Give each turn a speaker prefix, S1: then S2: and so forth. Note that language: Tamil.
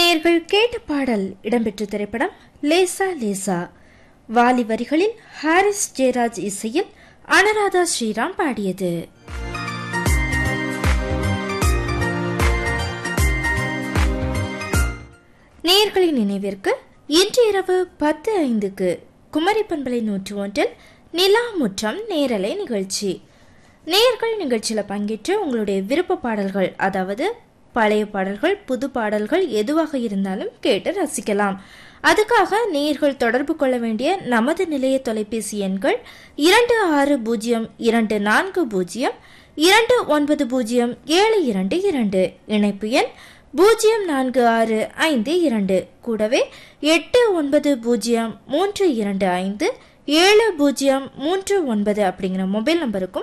S1: நேர்கள் கேட்ட பாடல் இடம்பெற்ற திரைப்படம் லேசா லேசா வாலி வரிகளில் ஹாரிஸ் ஜெயராஜ் இசையில் அனுராதா ஸ்ரீராம் பாடியது நேயர்களின் நினைவிற்கு இன்று இரவு பத்து ஐந்துக்கு குமரி பண்பலை நூற்று ஒன்றில் நிலா முற்றம் நேரலை நிகழ்ச்சி நேயர்கள் நிகழ்ச்சியில் பங்கேற்று உங்களுடைய விருப்ப பாடல்கள் அதாவது பழைய பாடல்கள் புது பாடல்கள் எதுவாக இருந்தாலும் கேட்டு ரசிக்கலாம் அதுக்காக நேயர்கள் தொடர்பு கொள்ள வேண்டிய நமது நிலைய தொலைபேசி எண்கள் இரண்டு ஆறு பூஜ்ஜியம் இரண்டு நான்கு பூஜ்ஜியம் இரண்டு ஒன்பது பூஜ்ஜியம் ஏழு இரண்டு இரண்டு இணைப்பு எண் பூஜ்ஜியம் நான்கு ஆறு ஐந்து இரண்டு கூடவே எட்டு ஒன்பது பூஜ்ஜியம் மூன்று இரண்டு ஐந்து ஏழு பூஜ்ஜியம் மூன்று ஒன்பது அப்படிங்கிற மொபைல் நம்பருக்கும்